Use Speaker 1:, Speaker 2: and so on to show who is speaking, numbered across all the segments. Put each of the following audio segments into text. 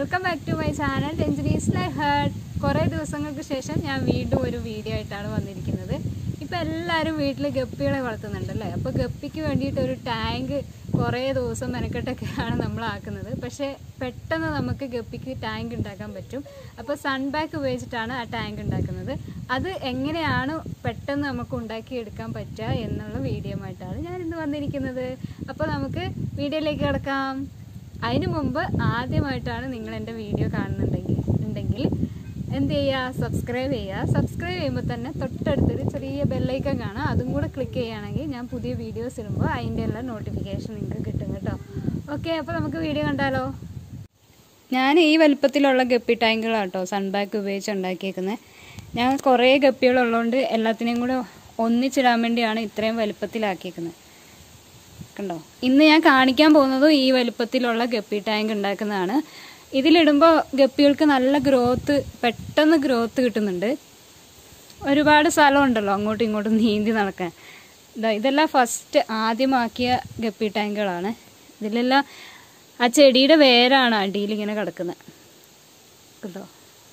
Speaker 1: welcome back to my channel Ranjani's ലൈ heart കുറേ ദിവസങ്ങൾക്ക് ശേഷം ഞാൻ വീണ്ടും ഒരു വീഡിയോ ആയിട്ടാണ് വന്നിരിക്കുന്നത് ഇപ്പം എല്ലാവരും വീട്ടിൽ ഗപ്പികളെ വളർത്തുന്നുണ്ടല്ലേ അപ്പോൾ ഗപ്പിക്ക് വേണ്ടിയിട്ട് ഒരു ടാങ്ക് കുറേ ദിവസം മെനക്കെട്ടൊക്കെയാണ് നമ്മൾ ആക്കുന്നത് പക്ഷേ പെട്ടെന്ന് നമുക്ക് ഗപ്പിക്ക് ടാങ്ക് ഉണ്ടാക്കാൻ പറ്റും അപ്പോൾ സൺബാക്ക് ഉപയോഗിച്ചിട്ടാണ് ആ ടാങ്ക് ഉണ്ടാക്കുന്നത് അത് എങ്ങനെയാണ് പെട്ടെന്ന് നമുക്ക് ഉണ്ടാക്കിയെടുക്കാൻ പറ്റുക എന്നുള്ള വീഡിയോ ആയിട്ടാണ് ഞാൻ ഇന്ന് വന്നിരിക്കുന്നത് അപ്പോൾ നമുക്ക് വീഡിയോയിലേക്ക് കിടക്കാം അതിനു മുമ്പ് ആദ്യമായിട്ടാണ് നിങ്ങൾ എൻ്റെ വീഡിയോ കാണുന്നുണ്ടെങ്കിൽ ഉണ്ടെങ്കിൽ എന്ത് ചെയ്യുക സബ്സ്ക്രൈബ് ചെയ്യുക സബ്സ്ക്രൈബ് ചെയ്യുമ്പോൾ തന്നെ തൊട്ടടുത്തൊരു ചെറിയ ബെല്ലൈക്കൺ കാണാം അതും കൂടെ ക്ലിക്ക് ചെയ്യുകയാണെങ്കിൽ ഞാൻ പുതിയ വീഡിയോസ് ഇടുമ്പോൾ അതിൻ്റെ എല്ലാം നോട്ടിഫിക്കേഷൻ നിങ്ങൾക്ക് കിട്ടും കേട്ടോ ഓക്കെ അപ്പോൾ നമുക്ക് വീഡിയോ കണ്ടാലോ ഞാൻ ഈ വലുപ്പത്തിലുള്ള ഗപ്പി ടാങ്കുകളാണ് കേട്ടോ സൺബാക്ക് ഉപയോഗിച്ച് ഉണ്ടാക്കിയേക്കുന്നത് ഞാൻ കുറേ ഗപ്പികളുള്ളതുകൊണ്ട് എല്ലാത്തിനെയും കൂടെ ഒന്നിച്ചിടാൻ വേണ്ടിയാണ് ഇത്രയും വലുപ്പത്തിലാക്കിയേക്കുന്നത് കണ്ടോ ഇന്ന് ഞാൻ കാണിക്കാൻ പോകുന്നതും ഈ വലുപ്പത്തിലുള്ള ഗപ്പി ടാങ്ക് ഉണ്ടാക്കുന്നതാണ് ഇതിലിടുമ്പോൾ ഗപ്പികൾക്ക് നല്ല ഗ്രോത്ത് പെട്ടെന്ന് ഗ്രോത്ത് കിട്ടുന്നുണ്ട് ഒരുപാട് സ്ഥലമുണ്ടല്ലോ അങ്ങോട്ടും ഇങ്ങോട്ടും നീന്തി നടക്കാൻ ഇതാ ഇതെല്ലാം ഫസ്റ്റ് ആദ്യമാക്കിയ ഗപ്പി ടാങ്കുകളാണ് ഇതിലെല്ലാം ആ ചെടിയുടെ വേരാണ് അടിയിൽ ഇങ്ങനെ കിടക്കുന്നത് കേട്ടോ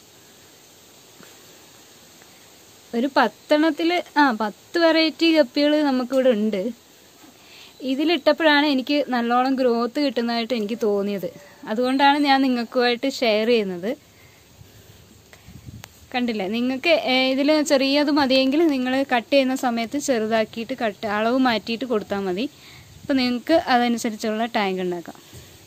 Speaker 1: ഒരു പത്തെണ്ണത്തിൽ ആ പത്ത് വെറൈറ്റി ഗപ്പികൾ നമുക്കിവിടെ ഉണ്ട് ഇതിലിട്ടപ്പോഴാണ് എനിക്ക് നല്ലോണം ഗ്രോത്ത് കിട്ടുന്നതായിട്ട് എനിക്ക് തോന്നിയത് അതുകൊണ്ടാണ് ഞാൻ നിങ്ങൾക്കുമായിട്ട് ഷെയർ ചെയ്യുന്നത് കണ്ടില്ലേ നിങ്ങൾക്ക് ഇതിൽ ചെറിയത് മതിയെങ്കിൽ നിങ്ങൾ കട്ട് ചെയ്യുന്ന സമയത്ത് ചെറുതാക്കിയിട്ട് കട്ട് അളവ് മാറ്റിയിട്ട് കൊടുത്താൽ മതി അപ്പോൾ നിങ്ങൾക്ക് അതനുസരിച്ചുള്ള ടാങ്ക് ഉണ്ടാക്കാം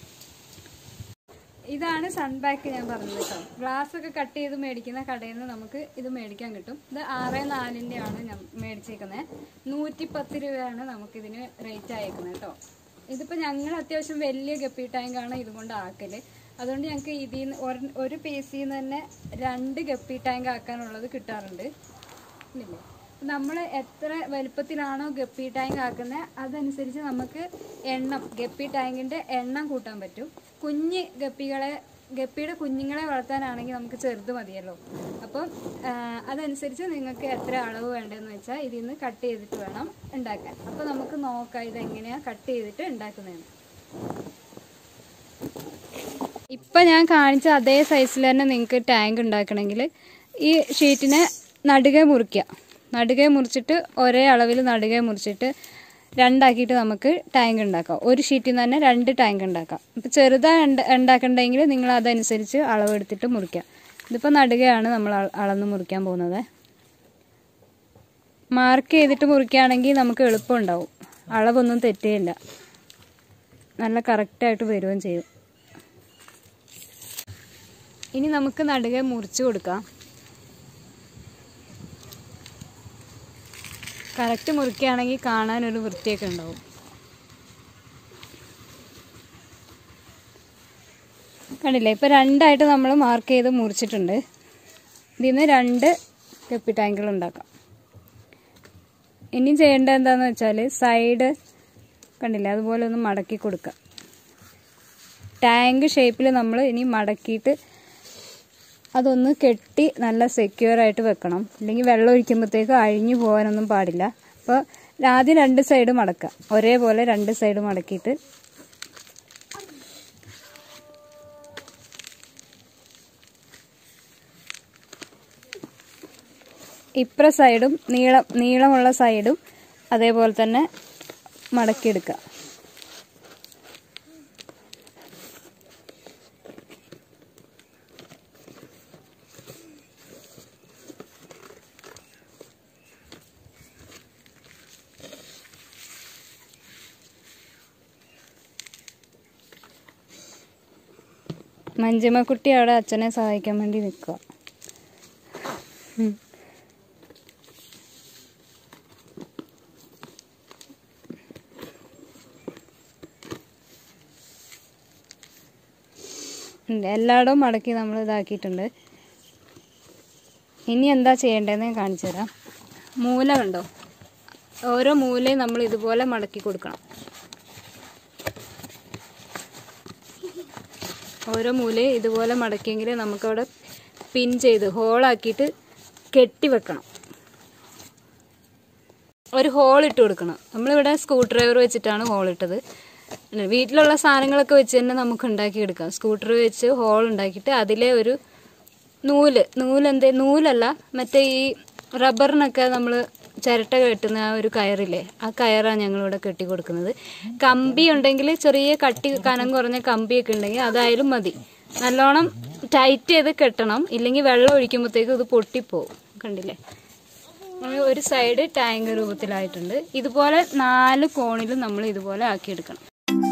Speaker 1: ഇതാണ് സൺബാക്ക് ഞാൻ പറഞ്ഞത് കേട്ടോ ഗ്ലാസ് ഒക്കെ കട്ട് ചെയ്ത് മേടിക്കുന്ന കടയിൽ നിന്ന് നമുക്ക് ഇത് മേടിക്കാൻ കിട്ടും ഇത് ആറ് നാലിൻ്റെ ആണ് ഞാൻ മേടിച്ചേക്കുന്നത് നൂറ്റി പത്ത് രൂപയാണ് നമുക്കിതിന് റേറ്റ് അയക്കുന്നത് കേട്ടോ ഇതിപ്പോൾ ഞങ്ങൾ അത്യാവശ്യം വലിയ ഗപ്പി ടാങ്കാണ് ഇതുകൊണ്ട് ആക്കല് അതുകൊണ്ട് ഞങ്ങൾക്ക് ഇതിൽ നിന്ന് ഒരു പീസിൽ നിന്ന് തന്നെ രണ്ട് ഗപ്പി ടാങ്ക് ആക്കാനുള്ളത് കിട്ടാറുണ്ട് ഇല്ലേ നമ്മൾ എത്ര വലുപ്പത്തിലാണോ ഗപ്പി ടാങ്ക് ആക്കുന്നത് അതനുസരിച്ച് നമുക്ക് എണ്ണം ഗപ്പി ടാങ്കിൻ്റെ എണ്ണം കൂട്ടാൻ പറ്റും കുഞ്ഞ് ഗപ്പികളെ ഗപ്പിയുടെ കുഞ്ഞുങ്ങളെ വളർത്താനാണെങ്കിൽ നമുക്ക് ചെറുത് മതിയല്ലോ അപ്പം അതനുസരിച്ച് നിങ്ങൾക്ക് എത്ര അളവ് വേണ്ടതെന്ന് വെച്ചാൽ ഇതിൽ നിന്ന് കട്ട് ചെയ്തിട്ട് വേണം ഉണ്ടാക്കാൻ അപ്പോൾ നമുക്ക് നോക്കാം ഇതെങ്ങനെയാണ് കട്ട് ചെയ്തിട്ട് ഉണ്ടാക്കുന്നതെന്ന് ഇപ്പം ഞാൻ കാണിച്ച അതേ സൈസിൽ തന്നെ നിങ്ങൾക്ക് ടാങ്ക് ഉണ്ടാക്കണമെങ്കിൽ ഈ ഷീറ്റിനെ നടുകെ മുറിക്കുക നടുകെ മുറിച്ചിട്ട് ഒരേ അളവിൽ നടുകെ മുറിച്ചിട്ട് രണ്ടാക്കിയിട്ട് നമുക്ക് ടാങ്ക് ഉണ്ടാക്കാം ഒരു ഷീറ്റിൽ നിന്ന് തന്നെ രണ്ട് ടാങ്ക് ഉണ്ടാക്കാം ഇപ്പം ചെറുതാ ഉണ്ടാക്കണ്ടെങ്കിൽ നിങ്ങൾ അതനുസരിച്ച് അളവെടുത്തിട്ട് മുറിക്കാം ഇതിപ്പോൾ നടുകയാണ് നമ്മൾ അളന്ന് മുറിക്കാൻ പോകുന്നത് മാർക്ക് ചെയ്തിട്ട് മുറിക്കുകയാണെങ്കിൽ നമുക്ക് എളുപ്പമുണ്ടാവും അളവൊന്നും തെറ്റുകയില്ല നല്ല കറക്റ്റായിട്ട് വരികയും ചെയ്യും ഇനി നമുക്ക് നടുകെ മുറിച്ച് കൊടുക്കാം കറക്റ്റ് മുറിക്കുകയാണെങ്കിൽ കാണാൻ ഒരു വൃത്തിയൊക്കെ ഉണ്ടാവും കണ്ടില്ലേ ഇപ്പം രണ്ടായിട്ട് നമ്മൾ മാർക്ക് ചെയ്ത് മുറിച്ചിട്ടുണ്ട് ഇതിൽ നിന്ന് രണ്ട് കപ്പി ടാങ്കുകൾ ഉണ്ടാക്കാം ഇനി ചെയ്യേണ്ടത് എന്താണെന്ന് വെച്ചാൽ സൈഡ് കണ്ടില്ലേ അതുപോലെ ഒന്ന് മടക്കി കൊടുക്കുക ടാങ്ക് ഷേപ്പിൽ നമ്മൾ ഇനി മടക്കിയിട്ട് അതൊന്ന് കെട്ടി നല്ല സെക്യൂർ ആയിട്ട് വെക്കണം അല്ലെങ്കിൽ വെള്ളം ഒഴിക്കുമ്പോഴത്തേക്ക് അഴിഞ്ഞു പോകാനൊന്നും പാടില്ല അപ്പോൾ ആദ്യം രണ്ട് സൈഡ് മടക്കുക ഒരേപോലെ രണ്ട് സൈഡ് മടക്കിയിട്ട് ഇപ്പുറ സൈഡും നീളം നീളമുള്ള സൈഡും അതേപോലെ തന്നെ മടക്കിയെടുക്കുക മഞ്ജമ്മക്കുട്ടി അവിടെ അച്ഛനെ സഹായിക്കാൻ വേണ്ടി നിൽക്കുക എല്ലായിടവും മടക്കി നമ്മൾ ഇതാക്കിയിട്ടുണ്ട് ഇനി എന്താ ചെയ്യേണ്ടതെന്ന് ഞാൻ കാണിച്ചു തരാം മൂല കണ്ടോ ഓരോ മൂലയും നമ്മൾ ഇതുപോലെ മടക്കി കൊടുക്കണം ഓരോ മൂലയും ഇതുപോലെ മടക്കിയെങ്കിൽ നമുക്കവിടെ പിൻ ചെയ്ത് ഹോളാക്കിയിട്ട് കെട്ടി വെക്കണം ഒരു ഹോൾ ഇട്ട് കൊടുക്കണം നമ്മളിവിടെ സ്ക്രൂ ഡ്രൈവർ വെച്ചിട്ടാണ് ഹോൾ ഇട്ടത് പിന്നെ വീട്ടിലുള്ള സാധനങ്ങളൊക്കെ വെച്ച് തന്നെ നമുക്ക് ഉണ്ടാക്കിയെടുക്കാം സ്കൂട്ടർ വെച്ച് ഹോൾ ഉണ്ടാക്കിയിട്ട് അതിലെ ഒരു നൂല് നൂലെന്തേ നൂലല്ല മറ്റേ ഈ റബ്ബറിനൊക്കെ നമ്മൾ ചിരട്ട കെട്ടുന്ന ആ ഒരു കയറില്ലേ ആ കയറാണ് ഞങ്ങളിവിടെ കെട്ടി കൊടുക്കുന്നത് കമ്പി ഉണ്ടെങ്കിൽ ചെറിയ കട്ടി കനം കുറഞ്ഞ കമ്പിയൊക്കെ ഉണ്ടെങ്കിൽ അതായാലും മതി നല്ലോണം ടൈറ്റ് ചെയ്ത് കെട്ടണം ഇല്ലെങ്കിൽ വെള്ളം ഒഴിക്കുമ്പോഴത്തേക്കും ഇത് പൊട്ടിപ്പോവും കണ്ടില്ലേ നമ്മൾ ഒരു സൈഡ് ടാങ്ക് രൂപത്തിലായിട്ടുണ്ട് ഇതുപോലെ നാല് കോണിലും നമ്മൾ ഇതുപോലെ ആക്കിയെടുക്കണം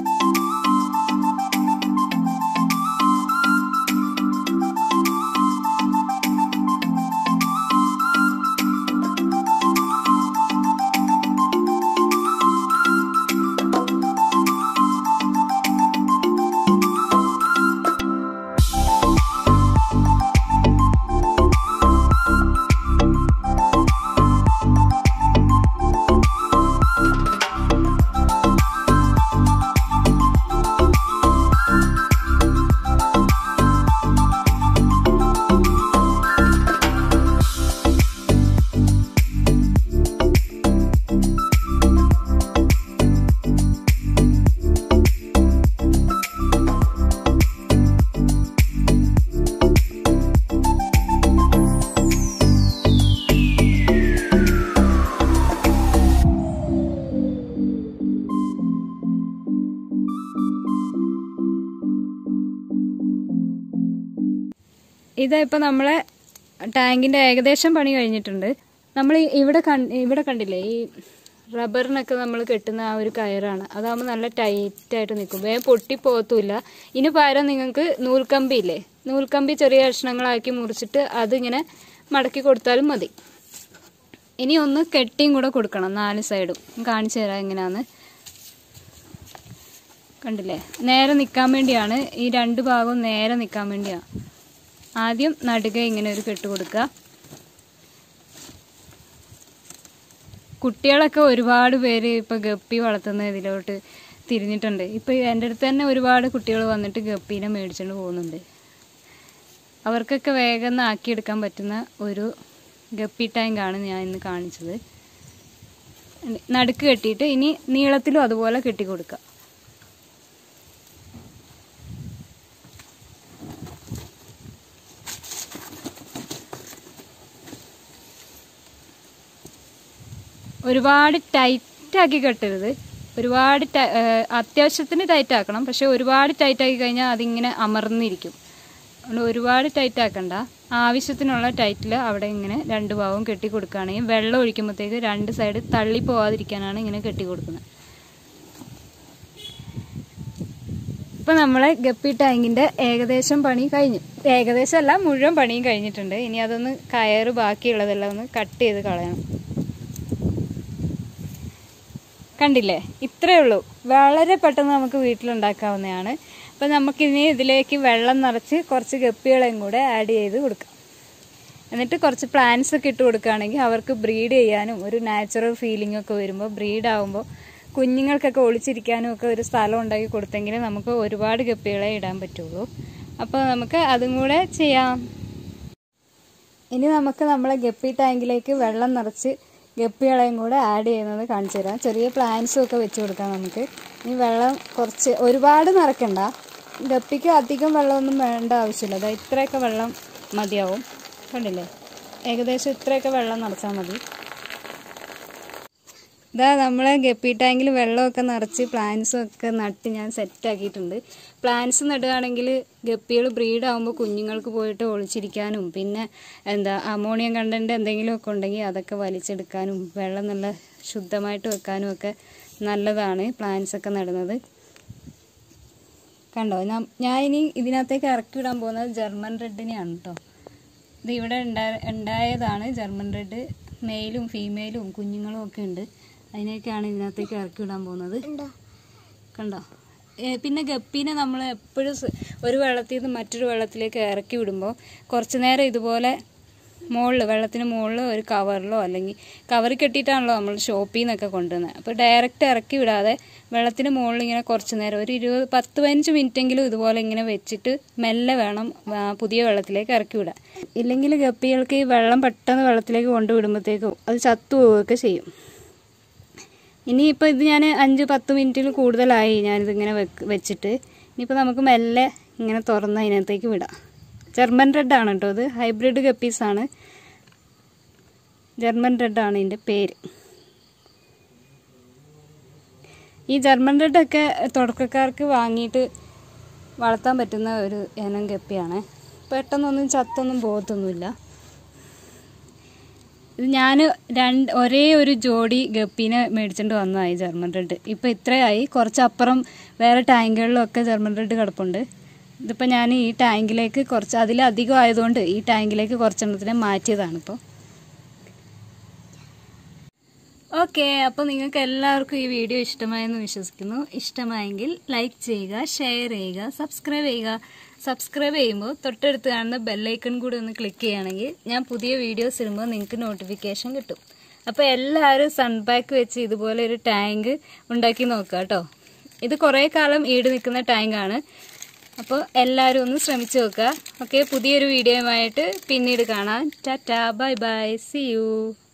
Speaker 1: ഇതാ ഇപ്പൊ നമ്മളെ ടാങ്കിന്റെ ഏകദേശം പണി കഴിഞ്ഞിട്ടുണ്ട് നമ്മൾ ഇവിടെ കൺ- ഇവിടെ കണ്ടില്ലേ ഈ റബ്ബറിനൊക്കെ നമ്മൾ കെട്ടുന്ന ആ ഒരു കയറാണ് അതാകുമ്പോൾ നല്ല ടൈറ്റ് ആയിട്ട് നിൽക്കും വേഗം പൊട്ടിപ്പോകത്തുമില്ല ഇനി പകരം നിങ്ങൾക്ക് നൂൽക്കമ്പി ഇല്ലേ നൂൽക്കമ്പി ചെറിയ കഷ്ണങ്ങളാക്കി മുറിച്ചിട്ട് അതിങ്ങനെ മടക്കി കൊടുത്താലും മതി ഇനി ഒന്ന് കെട്ടിയും കൂടെ കൊടുക്കണം നാല് സൈഡും കാണിച്ചു തരാം എങ്ങനെയാന്ന് കണ്ടില്ലേ നേരെ നിൽക്കാൻ വേണ്ടിയാണ് ഈ രണ്ട് ഭാഗവും നേരെ നിൽക്കാൻ വേണ്ടിയാണ് ആദ്യം നടുക ഇങ്ങനെ ഒരു കെട്ട് കൊടുക്കുക കുട്ടികളൊക്കെ ഒരുപാട് പേര് ഇപ്പൊ ഗപ്പി വളർത്തുന്ന ഇതിലോട്ട് തിരിഞ്ഞിട്ടുണ്ട് ഇപ്പൊ എൻ്റെ അടുത്ത് തന്നെ ഒരുപാട് കുട്ടികൾ വന്നിട്ട് ഗപ്പീനെ മേടിച്ചുകൊണ്ട് പോകുന്നുണ്ട് അവർക്കൊക്കെ വേഗം ഒന്ന് ആക്കിയെടുക്കാൻ പറ്റുന്ന ഒരു ഗപ്പി ടാങ്കാണ് ഞാൻ ഇന്ന് കാണിച്ചത് നടുക്ക് കെട്ടിയിട്ട് ഇനി നീളത്തിലും അതുപോലെ കെട്ടി കൊടുക്കുക ഒരുപാട് ടൈറ്റാക്കി കെട്ടരുത് ഒരുപാട് ട- ഏഹ് അത്യാവശ്യത്തിന് ടൈറ്റ് ആക്കണം പക്ഷെ ഒരുപാട് ടൈറ്റ് ആക്കി കഴിഞ്ഞാൽ അതിങ്ങനെ അമർന്നിരിക്കും അതുകൊണ്ട് ഒരുപാട് ടൈറ്റ് ആക്കണ്ട ആവശ്യത്തിനുള്ള ടൈറ്റിൽ അവിടെ ഇങ്ങനെ രണ്ട് ഭാഗവും കെട്ടി കൊടുക്കുകയാണെങ്കിൽ വെള്ളം ഒഴിക്കുമ്പോഴത്തേക്ക് രണ്ട് സൈഡ് തള്ളി പോവാതിരിക്കാനാണ് ഇങ്ങനെ കെട്ടി കൊടുക്കുന്നത് ഇപ്പൊ നമ്മളെ ഗപ്പി ടാങ്കിന്റെ ഏകദേശം പണി കഴിഞ്ഞു ഏകദേശം അല്ല മുഴുവൻ പണിയും കഴിഞ്ഞിട്ടുണ്ട് ഇനി അതൊന്ന് കയറ് ബാക്കിയുള്ളതെല്ലാം ഒന്ന് കട്ട് ചെയ്ത് കളയണം കണ്ടില്ലേ ഇത്രയേ ഉള്ളൂ വളരെ പെട്ടെന്ന് നമുക്ക് വീട്ടിലുണ്ടാക്കാവുന്നതാണ് അപ്പം നമുക്കിനി ഇതിലേക്ക് വെള്ളം നിറച്ച് കുറച്ച് ഗപ്പികളെയും കൂടെ ആഡ് ചെയ്ത് കൊടുക്കാം എന്നിട്ട് കുറച്ച് പ്ലാന്റ്സ് ഒക്കെ ഇട്ട് കൊടുക്കുകയാണെങ്കിൽ അവർക്ക് ബ്രീഡ് ചെയ്യാനും ഒരു നാച്ചുറൽ ഫീലിംഗ് ഒക്കെ വരുമ്പോൾ ബ്രീഡ് ആകുമ്പോൾ കുഞ്ഞുങ്ങൾക്കൊക്കെ ഒളിച്ചിരിക്കാനും ഒക്കെ ഒരു സ്ഥലം ഉണ്ടാക്കി കൊടുത്തെങ്കിൽ നമുക്ക് ഒരുപാട് ഗപ്പികളെ ഇടാൻ പറ്റുള്ളൂ അപ്പോൾ നമുക്ക് അതും കൂടെ ചെയ്യാം ഇനി നമുക്ക് നമ്മളെ ഗപ്പി ടാങ്കിലേക്ക് വെള്ളം നിറച്ച് ഗപ്പികളെയും കൂടെ ആഡ് ചെയ്യുന്നത് കാണിച്ചു തരാം ചെറിയ പ്ലാന്റ്സും ഒക്കെ വെച്ച് കൊടുക്കാം നമുക്ക് ഇനി വെള്ളം കുറച്ച് ഒരുപാട് നിറക്കണ്ട ഗപ്പിക്ക് അധികം വെള്ളമൊന്നും വേണ്ട ആവശ്യമില്ല അതായത് ഇത്രയൊക്കെ വെള്ളം മതിയാവും കണ്ടില്ലേ ഏകദേശം ഇത്രയൊക്കെ വെള്ളം നിറച്ചാൽ മതി ഇതാ നമ്മളെ ഗപ്പി ടാങ്കിൽ വെള്ളമൊക്കെ നിറച്ച് പ്ലാന്റ്സും ഒക്കെ നട്ട് ഞാൻ സെറ്റ് ആക്കിയിട്ടുണ്ട് പ്ലാന്റ്സ് നടുകയാണെങ്കിൽ ഗപ്പികൾ ബ്രീഡ് ആകുമ്പോൾ കുഞ്ഞുങ്ങൾക്ക് പോയിട്ട് ഒളിച്ചിരിക്കാനും പിന്നെ എന്താ അമോണിയം കണ്ടന്റ് എന്തെങ്കിലുമൊക്കെ ഉണ്ടെങ്കിൽ അതൊക്കെ വലിച്ചെടുക്കാനും വെള്ളം നല്ല ശുദ്ധമായിട്ട് വെക്കാനും ഒക്കെ നല്ലതാണ് പ്ലാന്റ്സ് ഒക്കെ നടുന്നത് കണ്ടോ ഞാൻ ഞാൻ ഇനി ഇതിനകത്തേക്ക് ഇറക്കി വിടാൻ പോകുന്നത് ജർമ്മൻ റെഡിനെയാണ് കേട്ടോ ഇത് ഇവിടെ ഉണ്ടായ ഉണ്ടായതാണ് ജർമ്മൻ റെഡ് മെയിലും ഫീമെയിലും കുഞ്ഞുങ്ങളും ഒക്കെ ഉണ്ട് അതിനെയൊക്കെയാണ് ഇതിനകത്തേക്ക് ഇറക്കി വിടാൻ പോകുന്നത് കണ്ടോ ഏ, പിന്നെ ഗപ്പീനെ നമ്മൾ എപ്പോഴും ഒരു വെള്ളത്തിൽ നിന്ന് മറ്റൊരു വെള്ളത്തിലേക്ക് ഇറക്കി വിടുമ്പോൾ കുറച്ച് നേരം ഇതുപോലെ മുകളിൽ വെള്ളത്തിന് മുകളിൽ ഒരു കവറിലോ അല്ലെങ്കിൽ കവറിൽ കെട്ടിയിട്ടാണല്ലോ നമ്മൾ ഷോപ്പിൽ നിന്നൊക്കെ കൊണ്ടുവന്നത് അപ്പോൾ ഡയറക്റ്റ് ഇറക്കി വിടാതെ വെള്ളത്തിന് മുകളിൽ ഇങ്ങനെ കുറച്ച് നേരം ഒരു ഇരുപത് പത്ത് പതിനഞ്ച് മിനിറ്റെങ്കിലും ഇതുപോലെ ഇങ്ങനെ വെച്ചിട്ട് മെല്ലെ വേണം ആ, പുതിയ വെള്ളത്തിലേക്ക് ഇറക്കി വിടാൻ ഇല്ലെങ്കിൽ ഗപ്പികൾക്ക് ഈ വെള്ളം പെട്ടെന്ന് വെള്ളത്തിലേക്ക് കൊണ്ടുവിടുമ്പോഴത്തേക്കും അത് ചത്തു പോവുകയൊക്കെ ചെയ്യും ഇനിയിപ്പോൾ ഇത് ഞാൻ അഞ്ച് പത്ത് മിനിറ്റിൽ കൂടുതലായി ഞാനിതിങ്ങനെ വെക്ക് വെച്ചിട്ട് ഇനിയിപ്പോൾ നമുക്ക് മെല്ലെ ഇങ്ങനെ തുറന്ന് അതിനകത്തേക്ക് വിടാം ജർമ്മൻ റെഡാണ് കേട്ടോ ഇത് ഹൈബ്രിഡ് ഗപ്പീസാണ് ജർമ്മൻ റെഡാണ് ഇതിൻ്റെ പേര് ഈ ജർമ്മൻ റെഡൊക്കെ തുടക്കക്കാർക്ക് വാങ്ങിയിട്ട് വളർത്താൻ പറ്റുന്ന ഒരു ഇനം ഗപ്പിയാണ് പെട്ടെന്നൊന്നും ചത്തൊന്നും പോകത്തൊന്നുമില്ല ഇത് ഞാൻ രണ്ട് ഒരേ ഒരു ജോഡി ഗപ്പീനെ മേടിച്ചിട്ട് വന്നതായി ജർമ്മൻ റെഡ് ഇപ്പോൾ ഇത്രയായി കുറച്ചപ്പുറം വേറെ ടാങ്കുകളിലൊക്കെ ജർമ്മൻ റെഡ് കിടപ്പുണ്ട് ഇതിപ്പോൾ ഞാൻ ഈ ടാങ്കിലേക്ക് കുറച്ച് അതിലധികം ആയതുകൊണ്ട് ഈ ടാങ്കിലേക്ക് കുറച്ചെണ്ണത്തിനെ മാറ്റിയതാണ് ഇപ്പോൾ ഓക്കെ അപ്പോൾ നിങ്ങൾക്ക് എല്ലാവർക്കും ഈ വീഡിയോ ഇഷ്ടമായെന്ന് വിശ്വസിക്കുന്നു ഇഷ്ടമായെങ്കിൽ ലൈക്ക് ചെയ്യുക ഷെയർ ചെയ്യുക സബ്സ്ക്രൈബ് ചെയ്യുക സബ്സ്ക്രൈബ് ചെയ്യുമ്പോൾ തൊട്ടടുത്ത് കാണുന്ന ബെല്ലൈക്കൺ കൂടി ഒന്ന് ക്ലിക്ക് ചെയ്യുകയാണെങ്കിൽ ഞാൻ പുതിയ വീഡിയോസ് ഇടുമ്പോൾ നിങ്ങൾക്ക് നോട്ടിഫിക്കേഷൻ കിട്ടും അപ്പോൾ എല്ലാവരും സൺപാക്ക് വെച്ച് ഇതുപോലെ ഒരു ടാങ്ക് ഉണ്ടാക്കി നോക്കുക കേട്ടോ ഇത് കുറേ കാലം ഈട് നിൽക്കുന്ന ടാങ്കാണ് അപ്പോൾ എല്ലാവരും ഒന്ന് ശ്രമിച്ചു നോക്കുക ഓക്കെ പുതിയൊരു വീഡിയോയുമായിട്ട് പിന്നീട് കാണാം tata bye bye see U